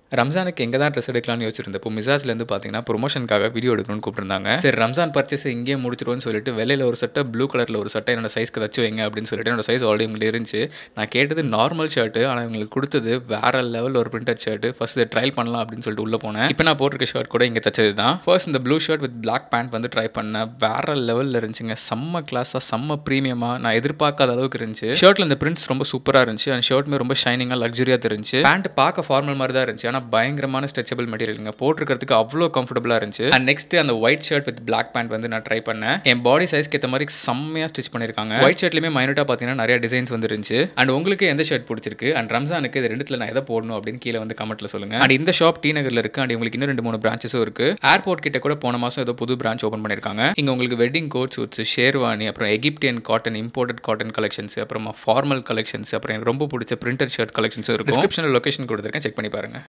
ரம்ஜானுக்கு எங்கே தான் ட்ரெஸ் எடுக்கலாம்னு யோசிச்சிருந்தப்போ மிசாஸ்லேருந்து பார்த்தீங்கன்னா ப்ரொமோஷனுக்காக வீடியோ எடுக்கணும்னு கூப்பிட்டுருந்தாங்க சரி ரம்ஜான் பர்ச்சேஸ் இங்கேயே முடிச்சிருவோம்னு சொல்லிட்டு வெள்ளையில் ஒரு சட்டை ப்ளூ கலரில் ஒரு சட்டை என்னோட சைஸ்க்கு தச்சு வைங்க அப்படின்னு சொல்லிட்டு என்னோட சைஸ் ஆல்ரெடி உங்களுக்கு இருந்துச்சு நான் கேட்டது நார்மல் ஷர்ட்டு ஆனால் இவங்களுக்கு கொடுத்தது வேற லெவலில் ஒரு பிரிண்டட் ஷர்ட்டு ஃபர்ஸ்ட் இதை ட்ரையல் பண்ணலாம் அப்படின்னு சொல்லிட்டு உள்ளே போனேன் இப்போ நான் போட்டிருக்க ஷர்ட் கூட இங்கே தச்சது தான் ஃபர்ஸ்ட் இந்த blue shirt with black pant வந்து ட்ரை பண்ணேன் வேற லெவலில் இருந்துச்சுங்க செம்ம கிளாஸாக செம்ம ப்ரீமியமாக நான் எதிர்பார்க்காத அளவுக்கு இருந்துச்சு ஷர்ட்டில் இந்த பிரிண்ட்ஸ் ரொம்ப சூப்பராக இருந்துச்சு அந்த ஷர்ட்டுமே ரொம்ப ஷைனிங்காக லக்ஸரியாக தெரிஞ்சு பேண்ட் பார்க்க ஃபார்மல் மாதிரி தான் இருந்துச்சு ஆனால் பயங்கரமான ஸ்ட்ரெச்சபிள் மெட்டீரியலுங்க போட்டிருக்கிறதுக்கு அவ்வளோ கம்ஃபர்டபுளாக இருந்துச்சு அண்ட் நெக்ஸ்ட் அந்த white shirt with black pant வந்து நான் ட்ரை பண்ணேன் என் பாடி சைஸ்க்கு ஏற்ற மாதிரி செம்மையாக ஸ்டிச் பண்ணியிருக்காங்க ஒயிட் ஷர்ட்லையுமே மைனூட்டாக பார்த்தீங்கன்னா நிறைய டிசைன்ஸ் வந்து இருந்துச்சு அண்ட் உங்களுக்கு எந்த ஷர்ட் பிடிச்சிருக்கு அண்ட் ரம்ஜானுக்கு இது ரெண்டுத்துல நான் எதை போடணும் அப்படின்னு கீழே வந்து கமெண்ட்ல சொல்லுங்க அண்ட் இந்த ஷாப் டி நகர்ல இருக்கு அண்ட் உங்களுக்கு இன்னும் ரெண்டு மூணு பிரான்ச்சஸும் இருக்கு ஏர்போர்ட் கிட்ட கூட போன மாசம் ஏதோ புது பிரான்ச் ஓப்பன் பண்ணிருக்காங்க இங்க உங்களுக்கு வெட்டிங் கோட் சூட்ஸ் ஷேர்வானி அப்புறம் Egyptian cotton imported cotton collections அப்புறமா ஃபார்மல் கலெக்ஷன்ஸ் அப்புறம் எனக்கு ரொம்ப பிடிச்ச பிரிண்டட் ஷர்ட் கலெக்ஷன்ஸும் இருக்கும் டிஸ்கிரிப்ஷனில் லொகேஷன் கொடுத்துருக்கேன் செக் பண்ணி பாருங்க